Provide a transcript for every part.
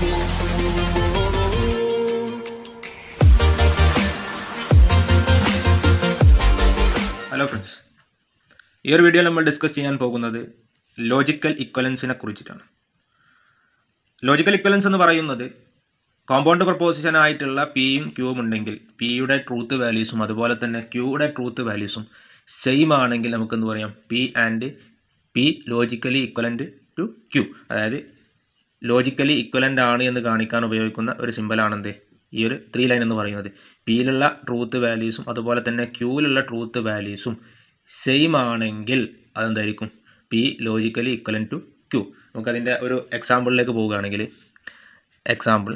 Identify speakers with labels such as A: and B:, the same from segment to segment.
A: hello friends ഈ ഒരു വീഡിയോയിൽ നമ്മൾ ഡിസ്കസ് ചെയ്യാൻ പോകുന്നത് ലോജിക്കൽ ഇക്വലൻസിനെ കുറിച്ചിട്ടാണ് ലോജിക്കൽ ഇക്വലൻസ് എന്ന് പറയുന്നത് കോമ്പൗണ്ട് പ്രപ്പോസിഷൻ ആയിട്ടുള്ള പിയും ക്യൂവും ഉണ്ടെങ്കിൽ പിയുടെ ട്രൂത്ത് വാല്യൂസും അതുപോലെ തന്നെ ക്യൂയുടെ ട്രൂത്ത് വാല്യൂസും സെയിം ആണെങ്കിൽ നമുക്ക് എന്ത് പറയാം P and P logically equivalent to Q അതായത് ലോജിക്കലി ഇക്വലൻ്റ് ആണ് എന്ന് കാണിക്കാൻ ഉപയോഗിക്കുന്ന ഒരു സിമ്പലാണെന്ത് ഈ ഒരു ത്രീ ലൈൻ എന്ന് പറയുന്നത് പിയിലുള്ള ട്രൂത്ത് വാല്യൂസും അതുപോലെ തന്നെ ക്യൂവിലുള്ള ട്രൂത്ത് വാല്യൂസും സെയിം ആണെങ്കിൽ അതെന്തായിരിക്കും P logically equivalent to Q നമുക്കതിൻ്റെ ഒരു എക്സാമ്പിളിലേക്ക് പോവുകയാണെങ്കിൽ example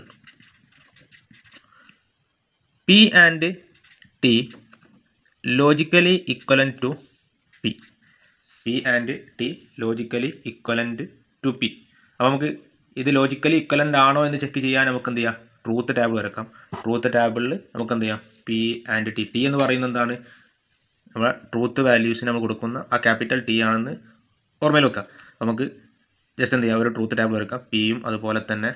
A: P and T logically equivalent to P P and T logically equivalent to P അപ്പോൾ നമുക്ക് ഇത് ലോജിക്കലി ഇക്വലൻ്റ് ആണോ എന്ന് ചെക്ക് ചെയ്യാൻ നമുക്ക് എന്ത് ചെയ്യാം ട്രൂത്ത് ടാബ് വരക്കാം ട്രൂത്ത് ടാബിൽ നമുക്ക് എന്ത് ചെയ്യാം പി ആൻഡ് ടി ടി എന്ന് പറയുന്നത് എന്താണ് നമ്മളെ ട്രൂത്ത് വാല്യൂസിന് നമ്മൾ കൊടുക്കുന്ന ആ ക്യാപിറ്റൽ ടി ആണെന്ന് ഓർമ്മയിൽ വെക്കാം നമുക്ക് ജസ്റ്റ് എന്ത് ചെയ്യാം ഒരു ട്രൂത്ത് ടാബ് വരക്കാം പിയും അതുപോലെ തന്നെ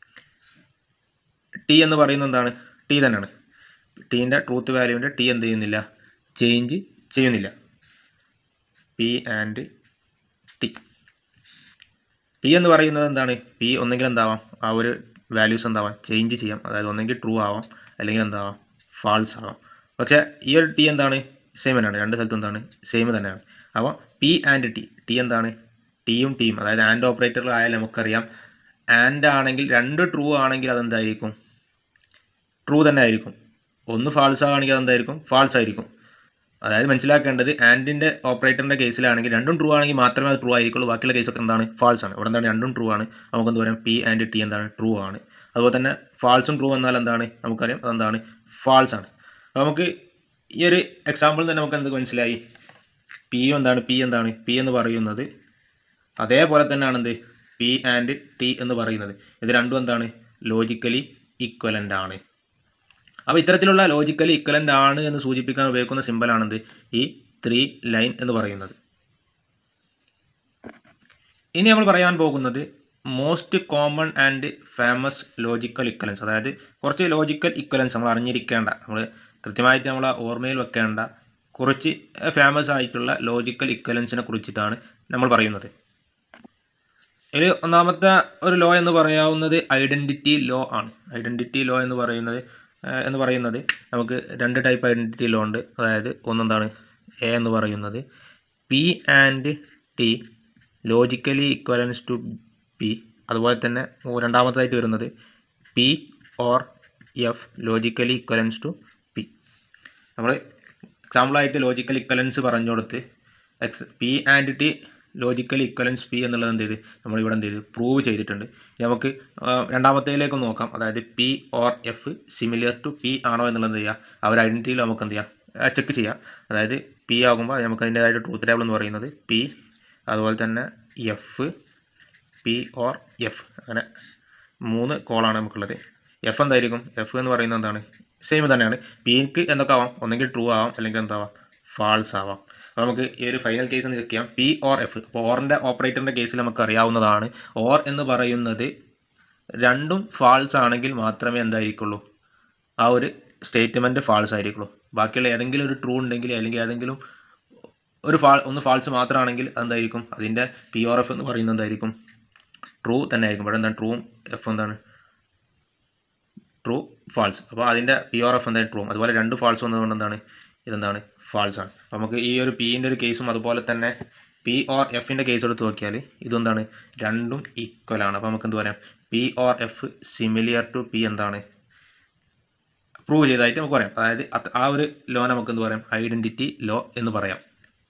A: ടി എന്ന് പറയുന്നത് എന്താണ് ടി തന്നെയാണ് ടീൻ്റെ ട്രൂത്ത് വാല്യൂവിൻ്റെ ടി എന്ത് ചെയ്യുന്നില്ല ചേഞ്ച് ചെയ്യുന്നില്ല പി ആൻഡ് ടി പി എന്ന് പറയുന്നത് എന്താണ് പി ഒന്നെങ്കിൽ എന്താവാം ആ ഒരു വാല്യൂസ് എന്താവാം ചേഞ്ച് ചെയ്യാം അതായത് ഒന്നെങ്കിൽ ട്രൂ ആവാം അല്ലെങ്കിൽ എന്താവാം ഫാൾസ് ആവാം പക്ഷേ ഈ ഒരു ടി എന്താണ് സെയിം തന്നെയാണ് രണ്ട് സ്ഥലത്തും എന്താണ് സെയിം തന്നെയാണ് അപ്പോൾ പി ആൻഡ് ടി ടി എന്താണ് ടിയും ടിയും അതായത് ആൻഡ് ഓപ്പറേറ്ററിലായാലും നമുക്കറിയാം ആൻഡ് ആണെങ്കിൽ രണ്ട് ട്രൂ ആണെങ്കിൽ അതെന്തായിരിക്കും ട്രൂ തന്നെ ആയിരിക്കും ഒന്ന് ഫാൾസ് ആണെങ്കിൽ അതെന്തായിരിക്കും ഫാൾസ് ആയിരിക്കും അതായത് മനസ്സിലാക്കേണ്ടത് ആൻഡിൻ്റെ ഓപ്പറേറ്ററിൻ്റെ കേസിലാണെങ്കിൽ രണ്ടും ട്രൂ ആണെങ്കിൽ മാത്രമേ അത് ട്രൂ ആയിരിക്കുള്ളൂ ബാക്കിയുള്ള കേസൊക്കെ എന്താണ് ഫാൾസ് ആണ് ഇവിടെ എന്താണ് രണ്ടും ട്രൂ ആണ് നമുക്ക് എന്ത് പറയാം പി ആൻഡ് ടി എന്താണ് ട്രൂ ആണ് അതുപോലെ തന്നെ ഫാൾസും ട്രൂ എന്നാൽ എന്താണ് നമുക്കറിയാം അതെന്താണ് ഫാൾസ് ആണ് അപ്പോൾ നമുക്ക് ഈ ഒരു എക്സാമ്പിൾ തന്നെ നമുക്ക് എന്ത് മനസ്സിലായി പി എന്താണ് പി എന്താണ് പി എന്ന് പറയുന്നത് അതേപോലെ തന്നെയാണ് എന്ത് പി ആൻഡ് ടി എന്ന് പറയുന്നത് ഇത് രണ്ടും എന്താണ് ലോജിക്കലി ഈക്വലൻ്റ് ആണ് അപ്പോൾ ഇത്തരത്തിലുള്ള ലോജിക്കലി ഇക്വലൻ്റ് ആണ് എന്ന് സൂചിപ്പിക്കാൻ ഉപയോഗിക്കുന്ന സിമ്പലാണെന്ത് ഈ ത്രീ ലൈൻ എന്ന് പറയുന്നത് ഇനി നമ്മൾ പറയാൻ പോകുന്നത് most common and famous logical equivalence അതായത് കുറച്ച് ലോജിക്കൽ ഇക്വലൻസ് നമ്മൾ അറിഞ്ഞിരിക്കേണ്ട നമ്മൾ കൃത്യമായിട്ട് നമ്മൾ ഓർമ്മയിൽ വെക്കേണ്ട കുറച്ച് ഫേമസ് ആയിട്ടുള്ള ലോജിക്കൽ ഇക്വലൻസിനെ കുറിച്ചിട്ടാണ് നമ്മൾ പറയുന്നത് ഇതിൽ ഒന്നാമത്തെ ഒരു ലോ എന്ന് പറയാവുന്നത് ഐഡൻറ്റിറ്റി ലോ ആണ് ഐഡൻറ്റിറ്റി ലോ എന്ന് പറയുന്നത് ഏഹ് എന്ന് പറയുന്നത് നമുക്ക് രണ്ട് ടൈപ്പ് ഐഡൻറ്റിറ്റി ലോ ഉണ്ട് അതായത് ഒന്നെന്താണ് എ എന്ന് പറയുന്നത് P and T logically equivalence to P അതുപോലെ തന്നെ മൂ- രണ്ടാമത്തേതായിട്ട് വരുന്നത് P or F logically equivalence to P നമ്മൾ എക്സാമ്പിളായിട്ട് ലോജിക്കൽ ഇക്വലൻസ് പറഞ്ഞു കൊടുത്ത് X P and T logical equivalence P എന്നുള്ളത് എന്ത് ചെയ്ത് നമ്മളിവിടെ എന്ത് ചെയ്ത് പ്രൂവ് ചെയ്തിട്ടുണ്ട് ഇനി നമുക്ക് ആ, രണ്ടാമത്തേലേക്ക് നോക്കാം അതായത് P or F similar to P ആണോ എന്നുള്ളത് എന്ത് ചെയ്യുക ആ ഒരു ഐഡൻറ്റിറ്റിയിൽ നമുക്ക് എന്ത് ചെയ്യാം ചെക്ക് ചെയ്യാം അതായത് പി ആകുമ്പോൾ നമുക്ക് അതിൻ്റേതായിട്ട് ട്രൂത്ത് ടേബിൾ എന്ന് പറയുന്നത് പി അതുപോലെ തന്നെ എഫ് പി ഓർ എഫ് അങ്ങനെ മൂന്ന് കോളാണ് നമുക്കുള്ളത് എഫ് എന്തായിരിക്കും എഫ് എന്ന് പറയുന്നത് എന്താണ് സെയിം തന്നെയാണ് പിക്ക് എന്തൊക്കെ ആവാം ഒന്നെങ്കിൽ ട്രൂ ആവാം അല്ലെങ്കിൽ എന്താവാം ഫാൾസ് ആവാം അപ്പോൾ നമുക്ക് ഈ ഒരു ഫൈനൽ കേസ് എന്ന് ചെക്ക് ചെയ്യാം പി ഓർ എഫ് അപ്പോൾ ഓറിൻ്റെ ഓപ്പറേറ്ററിൻ്റെ കേസിൽ നമുക്ക് അറിയാവുന്നതാണ് ഓർ എന്ന് പറയുന്നത് രണ്ടും ഫാൾസ് ആണെങ്കിൽ മാത്രമേ എന്തായിരിക്കുള്ളൂ ആ ഒരു സ്റ്റേറ്റ്മെൻറ്റ് ഫാൾസ് ആയിരിക്കുള്ളൂ ബാക്കിയുള്ള ഏതെങ്കിലും ഒരു ട്രൂ ഉണ്ടെങ്കിൽ അല്ലെങ്കിൽ ഏതെങ്കിലും ഒരു ഫാൾ ഒന്ന് ഫാൾസ് മാത്രമാണെങ്കിൽ അതെന്തായിരിക്കും അതിൻ്റെ പി ഓർ എഫ് എന്ന് പറയുന്നത് എന്തായിരിക്കും ട്രൂ തന്നെ ആയിരിക്കും ഇവിടെ എന്താണ് ട്രൂവും എഫ് എന്താണ് ട്രൂ ഫാൾസ് അപ്പോൾ അതിൻ്റെ പി ഓർ എഫ് എന്തായാലും ട്രൂ അതുപോലെ രണ്ട് ഫാൾസ് വന്നതുകൊണ്ട് എന്താണ് ഇതെന്താണ് ഫാൾസ് ആണ് അപ്പോൾ നമുക്ക് ഈ ഒരു പിൻ്റെ ഒരു കേസും അതുപോലെ തന്നെ പി ഓർ എഫിൻ്റെ കേസ് എടുത്ത് നോക്കിയാൽ ഇതെന്താണ് രണ്ടും ഈക്വൽ ആണ് അപ്പോൾ നമുക്ക് എന്ത് പറയാം P or F similar to P എന്താണ് പ്രൂവ് ചെയ്തതായിട്ട് നമുക്ക് പറയാം അതായത് അത് ആ ഒരു ലോ നമുക്ക് എന്ത് പറയാം ഐഡൻറ്റിറ്റി ലോ എന്ന് പറയാം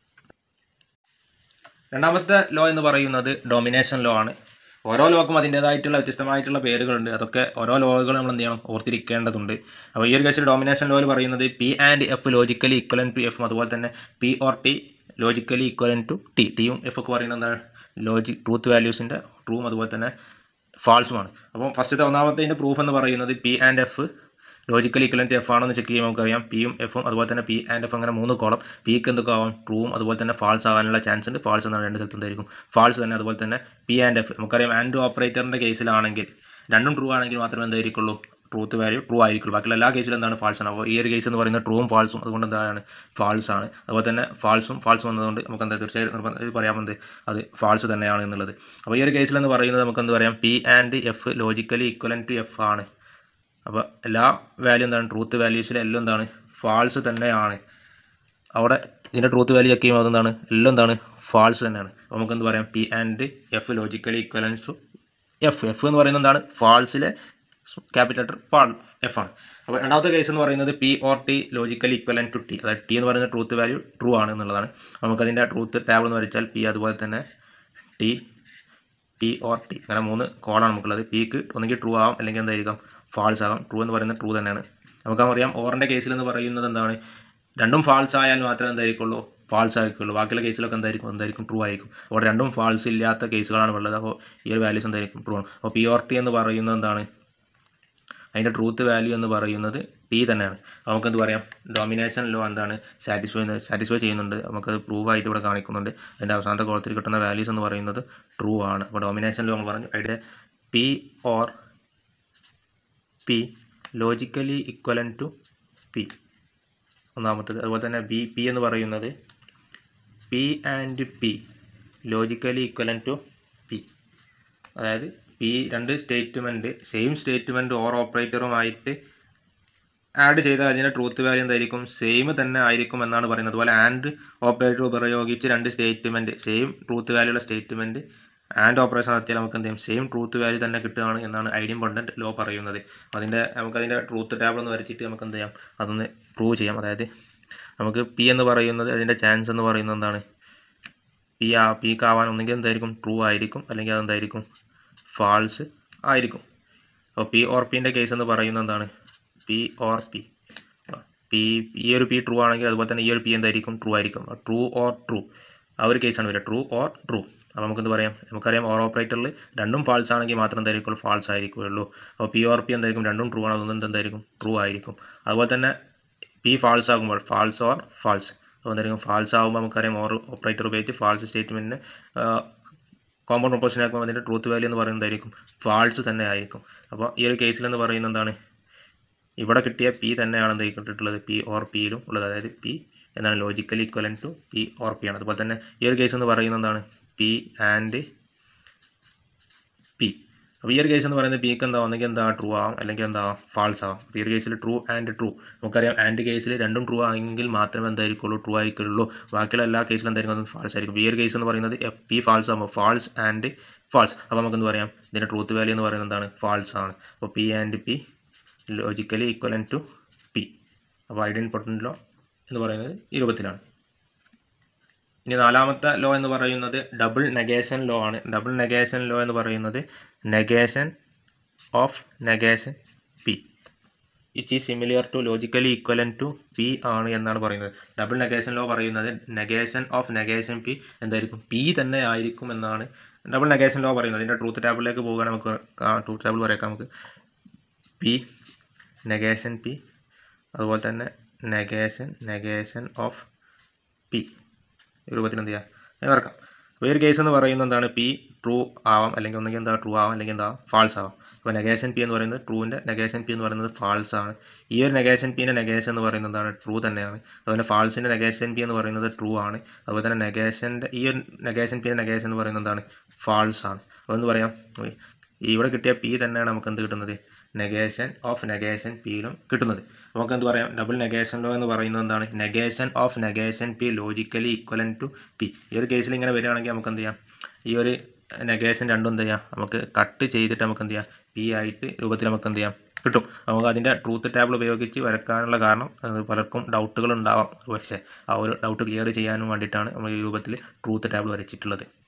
A: രണ്ടാമത്തെ ലോ എന്ന് പറയുന്നത് ഡൊമിനേഷൻ ലോ ആണ് ഓരോ ലോക്കും അതിൻ്റേതായിട്ടുള്ള വ്യത്യസ്തമായിട്ടുള്ള പേരുകളുണ്ട് അതൊക്കെ ഓരോ ലോകൾ നമ്മൾ എന്ത് ചെയ്യണം ഓർത്തിരിക്കേണ്ടതുണ്ട് അപ്പോൾ ഈ ഒരു കേസിൽ ഡോമിനേഷൻ ലോയിൽ പറയുന്നത് P and F logically equivalent to F അതുപോലെ തന്നെ P or T logically equivalent to T ടിയും എഫ് ഒക്കെ പറയുന്നത് എന്താണ് ലോജി ട്രൂത്ത് വാല്യൂസിൻ്റെ ട്രൂവും അതുപോലെ തന്നെ ഫാൾസുമാണ് അപ്പോൾ ഫസ്റ്റത്തെ ഒന്നാമത്തെ പ്രൂഫ് എന്ന് പറയുന്നത് P and F logically equivalent F ആണെന്ന് ചെക്ക് ചെയ്യുമ്പോൾ നമുക്കറിയാം പിയും എഫും അതുപോലെ തന്നെ പി ആൻഡ് എഫ് അങ്ങനെ മൂന്ന് കോളം പിക്ക് എന്തൊക്കെ ആവാം ട്രൂവും അതുപോലെ തന്നെ ഫാൾസ് ആവാനുള്ള ചാൻസ് ഉണ്ട് ഫാൾസ് എന്നാണ് രണ്ട് സ്ഥലത്തും എന്തായിരിക്കും ഫാൾസ് തന്നെ അതുപോലെ തന്നെ പി ആൻഡ് എഫ് നമുക്കറിയാം ആൻഡ് ഓപ്പറേറ്ററിൻ്റെ കേസിലാണെങ്കിൽ രണ്ടും ട്രൂ ആണെങ്കിൽ മാത്രമേ എന്തായിരിക്കുള്ളൂ ട്രൂത്ത് വാല്യൂ ട്രൂ ആയിരിക്കുള്ളൂ ബാക്കിയുള്ള എല്ലാ കേസിലും എന്താണ് ഫാൾസ് ആണ് അപ്പോൾ ഈ ഒരു കേസ് എന്ന് പറയുന്നത് ട്രൂവും ഫാൾസും അതുകൊണ്ട് എന്താണ് ഫാൾസ് ആണ് അതുപോലെ തന്നെ ഫാൾസും ഫാൾസും വന്നതുകൊണ്ട് നമുക്ക് എന്താ തീർച്ചയായും നിർബന്ധം പറയാമെന്ത് അത് ഫാൾസ് തന്നെയാണ് എന്നുള്ളത് അപ്പോൾ ഈ ഒരു കേസിൽ എന്ന് പറയുന്നത് നമുക്ക് എന്ത് പറയാം P and F logically equivalent to F ആണ് അപ്പോൾ എല്ലാ വാല്യൂ എന്താണ് ട്രൂത്ത് വാല്യൂസിലും എല്ലാം എന്താണ് ഫാൾസ് തന്നെയാണ് അവിടെ ഇതിൻ്റെ ട്രൂത്ത് വാല്യൂ ചെക്ക് ചെയ്യുമ്പോൾ അതെന്താണ് എല്ലാം എന്താണ് ഫാൾസ് തന്നെയാണ് അപ്പോൾ നമുക്ക് എന്ത് പറയാം P and F logically equivalence to F F എന്ന് പറയുന്നത് എന്താണ് ഫാൾസിലെ ക്യാപിറ്റൽ ലെറ്റർ ഫാൾ എഫ് ആണ് അപ്പോൾ രണ്ടാമത്തെ കേസ് എന്ന് പറയുന്നത് P or T logically equivalent to T അതായത് ടി എന്ന് പറയുന്ന ട്രൂത്ത് വാല്യൂ ട്രൂ ആണ് എന്നുള്ളതാണ് നമുക്കതിൻ്റെ ട്രൂത്ത് ടേബിൾ എന്ന് വരച്ചാൽ പി അതുപോലെ തന്നെ ടി പി ഓർ ടി അങ്ങനെ മൂന്ന് കോളാണ് നമുക്കുള്ളത് പിക്ക് ഒന്നുകിൽ ട്രൂ ആവാം അല്ലെങ്കിൽ എന്തായിരിക്കാം ഫാൾസ് ആകാം ട്രൂ എന്ന് പറയുന്നത് ട്രൂ തന്നെയാണ് നമുക്കറിയാം ഓറിൻ്റെ കേസിൽ എന്ന് പറയുന്നത് എന്താണ് രണ്ടും ഫാൾസ് ആയാൽ മാത്രമേ എന്തായിരിക്കുള്ളൂ ഫാൾസ് ആയിരിക്കുള്ളൂ ബാക്കിയുള്ള കേസിലൊക്കെ എന്തായിരിക്കും എന്തായിരിക്കും ട്രൂ ആയിരിക്കും അവിടെ രണ്ടും ഫാൾസ് ഇല്ലാത്ത കേസുകളാണ് ഉള്ളത് അപ്പോൾ ഈ ഒരു വാല്യൂസ് എന്തായിരിക്കും ട്രൂ ആണ് അപ്പോൾ പി ഓർ ടി എന്ന് പറയുന്നത് എന്താണ് അതിൻ്റെ ട്രൂത്ത് വാല്യൂ എന്ന് പറയുന്നത് ടി തന്നെയാണ് അപ്പോൾ നമുക്കെന്ത് പറയാം ഡോമിനേഷൻ ലോ എന്താണ് സാറ്റിസ്ഫൈ സാറ്റിസ്ഫൈ ചെയ്യുന്നുണ്ട് നമുക്കത് പ്രൂവ് ആയിട്ട് ഇവിടെ കാണിക്കുന്നുണ്ട് അതിൻ്റെ അവസാനത്തെ കോളത്തിൽ കിട്ടുന്ന വാല്യൂസ് എന്ന് പറയുന്നത് ട്രൂ ആണ് അപ്പോൾ ഡോമിനേഷൻ ലോ നമ്മൾ പറഞ്ഞു അതിൻ്റെ P or P logically equivalent to P ഒന്നാമത്തത് അതുപോലെ തന്നെ ബി പി എന്ന് പറയുന്നത് P and P logically equivalent to P അതായത് പി രണ്ട് സ്റ്റേറ്റ്മെൻറ്റ് സെയിം സ്റ്റേറ്റ്മെൻറ്റ് ഓർ ഓപ്പറേറ്ററുമായിട്ട് ആഡ് ചെയ്താൽ അതിൻ്റെ ട്രൂത്ത് വാല്യൂ എന്തായിരിക്കും സെയിം തന്നെ ആയിരിക്കും എന്നാണ് പറയുന്നത് അതുപോലെ ആൻഡ് ഓപ്പറേറ്റർ ഉപയോഗിച്ച് രണ്ട് സ്റ്റേറ്റ്മെൻറ്റ് സെയിം ട്രൂത്ത് വാല്യൂ ഉള്ള സ്റ്റേറ്റ്മെൻറ്റ് ആൻഡ് ഓപ്പറേഷൻ നടത്തിയാൽ നമുക്ക് എന്ത് ചെയ്യും സെയിം ട്രൂത്ത് വാല്യൂ തന്നെ കിട്ടുകയാണ് എന്നാണ് ഐഡിയം പണ്ടന്റ് ലോ പറയുന്നത് അതിൻ്റെ നമുക്കതിൻ്റെ ട്രൂത്ത് ടേബിൾ ഒന്ന് വരച്ചിട്ട് നമുക്ക് എന്ത് ചെയ്യാം അതൊന്ന് പ്രൂവ് ചെയ്യാം അതായത് നമുക്ക് പി എന്ന് പറയുന്നത് അതിൻ്റെ ചാൻസ് എന്ന് പറയുന്നത് എന്താണ് പി ആ പീക്ക് ആവാൻ ഒന്നെങ്കിൽ എന്തായിരിക്കും ട്രൂ ആയിരിക്കും അല്ലെങ്കിൽ അതെന്തായിരിക്കും ഫാൾസ് ആയിരിക്കും അപ്പോൾ പി ഓർ പിൻ്റെ കേസ് എന്ന് പറയുന്നത് എന്താണ് പി ഓർ പി പി ഈ ഒരു പി ട്രൂ ആണെങ്കിൽ അതുപോലെ തന്നെ ഈ ഒരു പി എന്തായിരിക്കും ട്രൂ ആയിരിക്കും ട്രൂ ഓർ ട്രൂ ആ ഒരു കേസാണ് വരിക ട്രൂ ഓർ ട്രൂ അപ്പോൾ നമുക്ക് എന്ത് പറയാം നമുക്കറിയാം ഓർ ഓപ്പറേറ്ററിൽ രണ്ടും ഫാൾസ് ആണെങ്കിൽ മാത്രം എന്തായിരിക്കും ഫാൾസ് ആയിരിക്കുള്ളൂ അപ്പോൾ പി ഓർ പി എന്തായിരിക്കും രണ്ടും ട്രൂ ആണ് അതുകൊണ്ട് എന്തായിരിക്കും ട്രൂ ആയിരിക്കും അതുപോലെ തന്നെ പി ഫാൾസ് ആകുമ്പോൾ ഫാൾസ് ഓർ ഫാൾസ് അപ്പോൾ എന്തായിരിക്കും ഫാൾസ് ആകുമ്പോൾ നമുക്കറിയാം ഓർ ഓപ്പറേറ്റർ ഉപയോഗിച്ച് ഫാൾസ് സ്റ്റേറ്റ്മെൻറ്റിന് കോമ്പൗണ്ട് പ്രൊപ്പോഷൻ ആക്കുമ്പോൾ അതിൻ്റെ ട്രൂത്ത് വാല്യൂ എന്ന് പറയുന്നതായിരിക്കും ഫാൾസ് തന്നെ ആയിരിക്കും അപ്പോൾ ഈ ഒരു കേസിൽ എന്ന് പറയുന്നത് എന്താണ് ഇവിടെ കിട്ടിയ പി തന്നെയാണ് എന്തായി കിട്ടിയിട്ടുള്ളത് പി ഓർ പിയിലും ഉള്ളത് അതായത് പി എന്താണ് logically equivalent to P or P ആണ് അതുപോലെ തന്നെ ഈ ഒരു കേസ് എന്ന് പറയുന്നത് എന്താണ് പി ആൻഡ് പി അപ്പോൾ ഈ ഒരു കേസ് എന്ന് പറയുന്നത് പിക്ക് എന്താ ഒന്നെങ്കിൽ എന്താ ട്രൂ ആവും അല്ലെങ്കിൽ എന്താ ഫാൾസ് ആവും അപ്പോൾ ഈ ഒരു കേസിൽ ട്രൂ ആൻഡ് ട്രൂ നമുക്കറിയാം ആൻഡ് കേസിൽ രണ്ടും ട്രൂ ആയെങ്കിൽ മാത്രമേ എന്തായിരിക്കുള്ളൂ ട്രൂ ആയിരിക്കുള്ളൂ ബാക്കിയുള്ള എല്ലാ കേസിലും എന്തായിരിക്കും ഫാൾസ് ആയിരിക്കും ഈ ഒരു കേസ് എന്ന് പറയുന്നത് എഫ് പി ഫാൾസ് ആകുമ്പോൾ ഫാൾസ് ആൻഡ് ഫാൾസ് അപ്പോൾ നമുക്ക് എന്ത് പറയാം ഇതിൻ്റെ ട്രൂത്ത് വാല്യൂ എന്ന് പറയുന്നത് എന്താണ് ഫാൾസ് ആണ് അപ്പോൾ P and P logically equivalent to P അപ്പോൾ ഐഡിയൻ പൊട്ടൻ ലോ എന്ന് പറയുന്നത് ഈ രൂപത്തിലാണ് ഇനി നാലാമത്തെ ലോ എന്ന് പറയുന്നത് ഡബിൾ നെഗേഷൻ ലോ ആണ് ഡബിൾ നെഗേഷൻ ലോ എന്ന് പറയുന്നത് negation of negation P it is similar to logically equivalent to P ആണ് എന്നാണ് പറയുന്നത് ഡബിൾ നെഗേഷൻ ലോ പറയുന്നത് നെഗേഷൻ ഓഫ് നെഗേഷൻ പി എന്തായിരിക്കും പി തന്നെ ആയിരിക്കും എന്നാണ് ഡബിൾ നെഗേഷൻ ലോ പറയുന്നത് അതിൻ്റെ ട്രൂത്ത് ടേബിളിലേക്ക് പോകുകയാണെങ്കിൽ നമുക്ക് ട്രൂത്ത് ടേബിൾ വരയ്ക്കാം നമുക്ക് പി നെഗേഷൻ പി അതുപോലെ തന്നെ നെഗേഷൻ നെഗേഷൻ ഓഫ് പി രൂപത്തിൽ എന്ത് ചെയ്യാം വരക്കാം അപ്പോൾ ഈ ഒരു കേസ് എന്ന് പറയുന്നത് എന്താണ് പി ട്രൂ ആവാം അല്ലെങ്കിൽ ഒന്നെങ്കിൽ എന്താ ട്രൂ ആവാം അല്ലെങ്കിൽ എന്താ ഫാൾസ് ആവാം അപ്പോൾ നെഗേഷൻ പി എന്ന് പറയുന്നത് ട്രൂവിൻ്റെ നെഗേഷൻ പി എന്ന് പറയുന്നത് ഫാൾസ് ആണ് ഈ ഒരു നെഗേഷൻ പിൻ്റെ നെഗേഷൻ എന്ന് പറയുന്നത് എന്താണ് ട്രൂ തന്നെയാണ് അതുപോലെ ഫാൾസിൻ്റെ നെഗേഷൻ പി എന്ന് പറയുന്നത് ട്രൂ ആണ് അതുപോലെ തന്നെ നെഗേഷൻ്റെ ഈ ഒരു നെഗേഷൻ പിൻ്റെ നെഗേഷൻ എന്ന് പറയുന്നത് എന്താണ് ഫാൾസ് ആണ് അപ്പോൾ എന്ന് പറയാം ഇവിടെ കിട്ടിയ പി തന്നെയാണ് നമുക്ക് എന്ത് കിട്ടുന്നത് നെഗേഷൻ ഓഫ് നെഗേഷൻ പിയിലും കിട്ടുന്നത് നമുക്ക് എന്ത് പറയാം ഡബിൾ നെഗേഷൻ ലോ എന്ന് പറയുന്നത് എന്താണ് negation of negation P logically equivalent to P ഈ ഒരു കേസിൽ ഇങ്ങനെ വരികയാണെങ്കിൽ നമുക്ക് എന്ത് ചെയ്യാം ഈ ഒരു നെഗേഷൻ രണ്ടും എന്ത് ചെയ്യാം നമുക്ക് കട്ട് ചെയ്തിട്ട് നമുക്ക് എന്ത് ചെയ്യാം പി ആയിട്ട് രൂപത്തിൽ നമുക്ക് എന്ത് ചെയ്യാം കിട്ടും നമുക്ക് അതിൻ്റെ ട്രൂത്ത് ടേബിൾ ഉപയോഗിച്ച് വരക്കാനുള്ള കാരണം അത് പലർക്കും ഡൗട്ടുകൾ ഉണ്ടാവാം പക്ഷേ ആ ഒരു ഡൗട്ട് ക്ലിയർ ചെയ്യാനും വേണ്ടിയിട്ടാണ് നമ്മൾ ഈ രൂപത്തിൽ ട്രൂത്ത് ടേബിൾ വരച്ചിട്ടുള്ളത്